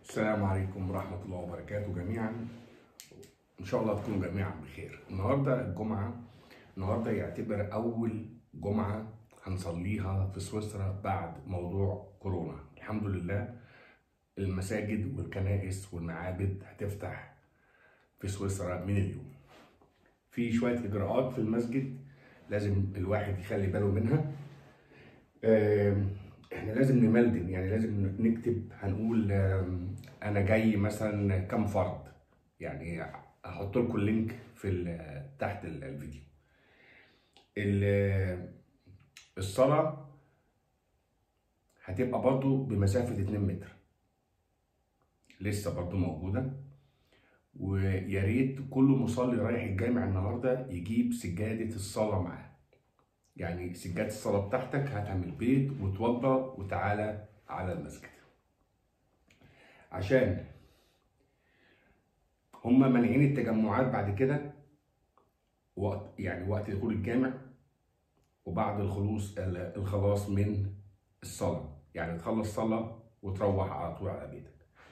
السلام عليكم ورحمة الله وبركاته جميعا إن شاء الله تكونوا جميعا بخير النهاردة الجمعة النهاردة يعتبر أول جمعة هنصليها في سويسرا بعد موضوع كورونا الحمد لله المساجد والكنائس والمعابد هتفتح في سويسرا من اليوم في شوية إجراءات في المسجد لازم الواحد يخلي باله منها آم، احنا لازم نملدن يعني لازم نكتب هنقول آم، انا جاي مثلا كام فرد يعني هحط لكم اللينك في ال- تحت ال- الفيديو ال- الصلاة هتبقى برضو بمسافة 2 متر لسه برضو موجودة ويا ريت كل مصلي رايح الجامع النهارده يجيب سجادة الصلاة معاه يعني سجادة الصلاة بتاعتك هاتها من البيت وتوضى وتعالى على المسجد عشان هما مانعين التجمعات بعد كده وقت يعني وقت دخول الجامع وبعد الخلوص الخلاص من الصلاة يعني تخلص صلاة وتروح على طول على بيتك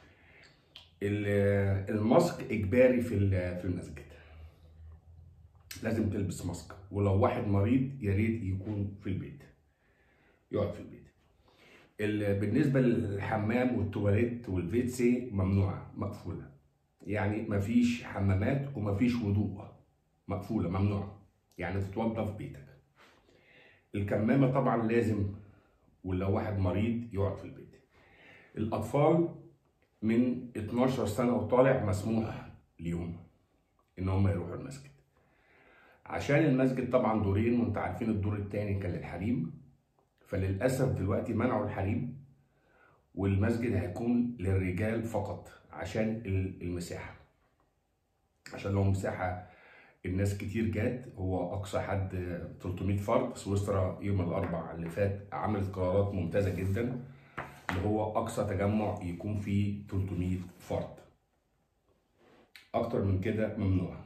ال- الماسك إجباري في ال- في المسجد لازم تلبس ماسك ولو واحد مريض يا ريت يكون في البيت يقعد في البيت ال- بالنسبة للحمام والتواليت والفيتسي ممنوعة مقفولة يعني مفيش حمامات ومفيش وضوء مقفولة ممنوعة يعني تتوضى في بيتك الكمامة طبعا لازم ولو واحد مريض يقعد في البيت الأطفال من 12 سنة وطالع مسموح ليهم إن هم يروحوا المسجد عشان المسجد طبعا دورين وانت عارفين الدور التاني كان للحريم فللأسف دلوقتي منعوا الحريم والمسجد هيكون للرجال فقط عشان ال- المساحة عشان لو مساحة الناس كتير جات هو أقصى حد 300 فرد سويسرا يوم الأربع اللي فات عملت قرارات ممتازة جدا اللي هو أقصى تجمع يكون فيه 300 فرد أكتر من كده ممنوع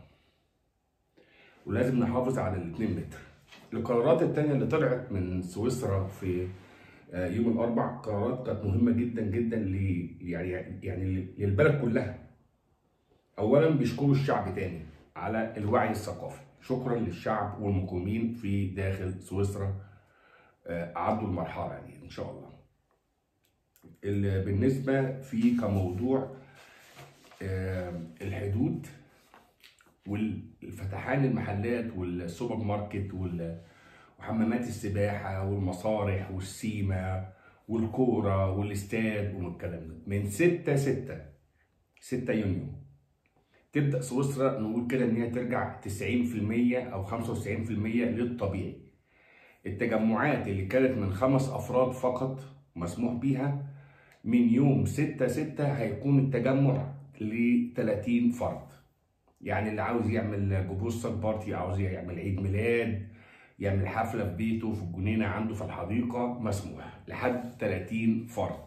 ولازم نحافظ على ال 2 متر القرارات التانية اللي طلعت من سويسرا في آه، يوم الأربع قرارات كانت مهمة جدا جدا ل يعني يعني للبلد كلها أولا بيشكروا الشعب تاني على الوعي الثقافي شكرا للشعب والمقيمين في داخل سويسرا آه، عدوا المرحلة دي إن شاء الله ال- بالنسبة في كموضوع آه، الحدود والفتحان المحلات والسوبر ماركت وال- وحمامات السباحة والمسارح والسيما والكورة والاستاد والكلام ده من 6 6 6 يونيو تبدأ سويسرا نقول كده إن هي ترجع 90% أو 95% للطبيعي التجمعات اللي كانت من خمس أفراد فقط مسموح بيها من يوم 6 6 هيكون التجمع ل 30 فرد يعني اللي عاوز يعمل جبوستك بارتي عاوز يعمل عيد ميلاد يعمل حفلة في بيته في الجنينة عنده في الحديقة مسموح لحد 30 فرد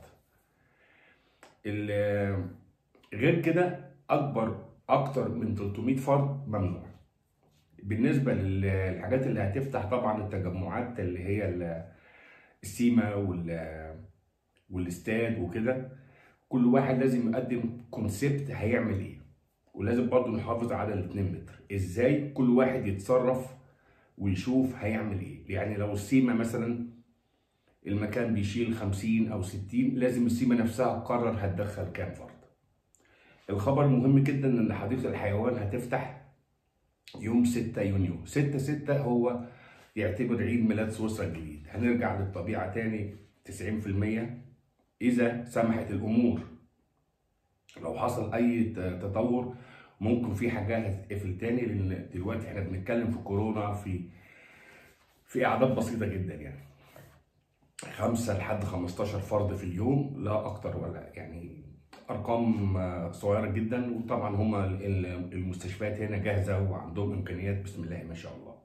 ال- غير كده أكبر أكتر من 300 فرد ممنوع بالنسبة للحاجات اللي هتفتح طبعا التجمعات اللي هي ال- السيما وال والاستاد وكده كل واحد لازم يقدم كونسيبت هيعمل ايه ولازم برضو نحافظ على ال 2 متر ازاي كل واحد يتصرف ويشوف هيعمل ايه يعني لو السيما مثلا المكان بيشيل 50 او 60 لازم السيما نفسها تقرر هتدخل كام فرد الخبر المهم جدا ان حديقه الحيوان هتفتح يوم 6 يونيو 6 6 هو يعتبر عيد ميلاد سويسرا الجديد هنرجع للطبيعه تاني 90% اذا سمحت الامور لو حصل اي ت- تطور ممكن في حاجات هتتقفل تاني لان دلوقتي احنا بنتكلم في كورونا في في اعداد بسيطه جدا يعني خمسة لحد 15 فرد في اليوم لا اكتر ولا يعني ارقام آه، صغيره جدا وطبعا هما ال- ال- المستشفيات هنا جاهزه وعندهم امكانيات بسم الله ما شاء الله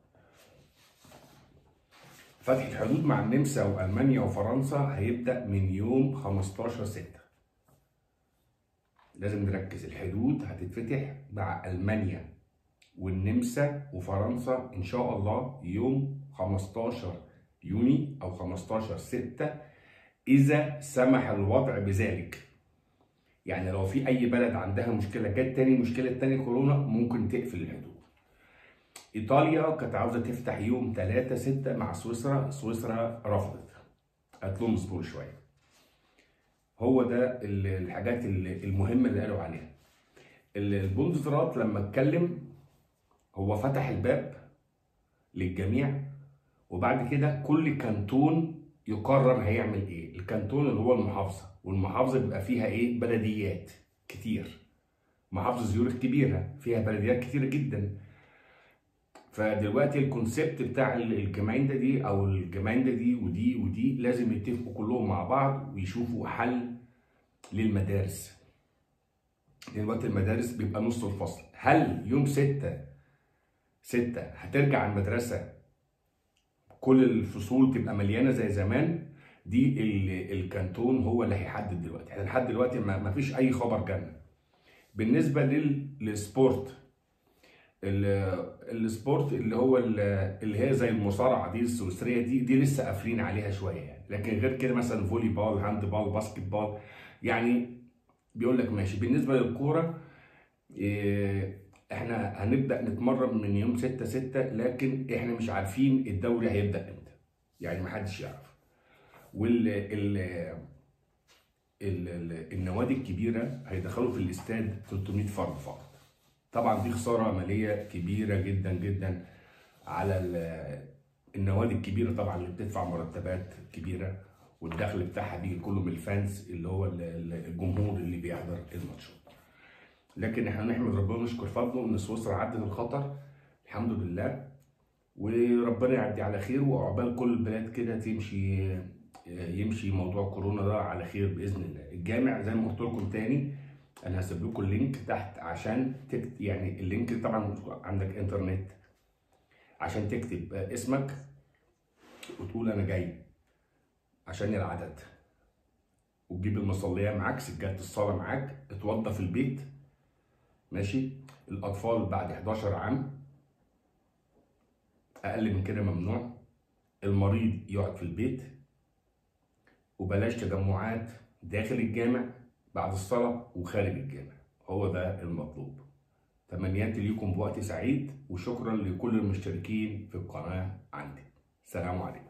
فتح الحدود مع النمسا والمانيا وفرنسا هيبدا من يوم 15 6 لازم نركز الحدود هتتفتح مع المانيا والنمسا وفرنسا ان شاء الله يوم 15 يوني او 15 6 اذا سمح الوضع بذلك يعني لو في اي بلد عندها مشكله جت تاني مشكله تاني كورونا ممكن تقفل الحدود ايطاليا كانت عاوزه تفتح يوم 3 6 مع سويسرا سويسرا رفضت قالت لهم اصبروا شويه هو ده ال- الحاجات ال- المهمه اللي قالوا عليها ال- البوندسرات لما اتكلم هو فتح الباب للجميع وبعد كده كل كانتون يقرر هيعمل ايه الكانتون اللي هو المحافظه والمحافظه بيبقى فيها ايه بلديات كتير محافظه زيورخ كبيره فيها بلديات كتير جدا فدلوقتي الكونسيبت بتاع ال- الجمعين ده دي او الجمعين ده دي ودي ودي لازم يتفقوا كلهم مع بعض ويشوفوا حل للمدارس دلوقتي المدارس بيبقى نص الفصل هل يوم ستة ستة هترجع المدرسة كل الفصول تبقى مليانة زي زمان دي ال- الكانتون هو اللي هيحدد دلوقتي احنا لحد دلوقتي ما ما فيش اي خبر جالنا بالنسبة لل- للسبورت ال- السبورت اللي هو ال- اللي هي زي المصارعه دي السويسريه دي دي لسه قافلين عليها شويه يعني لكن غير كده مثلا فولي بال هاند بال باسكت بال يعني بيقول لك ماشي بالنسبه للكوره إيه، احنا هنبدا نتمرن من يوم 6 6 لكن احنا مش عارفين الدوري هيبدا امتى يعني محدش يعرف وال ال ال ال النوادي الكبيره هيدخلوا في الاستاد 300 فرد فقط طبعا دي خساره ماليه كبيره جدا جدا على ال- النوادي الكبيره طبعا اللي بتدفع مرتبات كبيره والدخل بتاعها بيجي كله من الفانز اللي هو ال- ال- الجمهور اللي بيحضر الماتشات لكن احنا نحمد ربنا ونشكر فضله ان سويسرا عدت الخطر الحمد لله وربنا يعدي على خير وعقبال كل البلاد كده تمشي يمشي موضوع كورونا ده على خير باذن الله الجامع زي ما قلت لكم تاني انا هسيب لكم اللينك تحت عشان تكتب يعني اللينك طبعا عندك انترنت عشان تكتب اسمك وتقول انا جاي عشان العدد وتجيب المصليه معاك سجاده الصلاه معاك اتوضى في البيت ماشي الاطفال بعد 11 عام اقل من كده ممنوع المريض يقعد في البيت وبلاش تجمعات داخل الجامع بعد الصلاة وخارج الجامع هو ده المطلوب تمنياتي ليكم بوقت سعيد وشكرا لكل المشتركين في القناة عندي سلام عليكم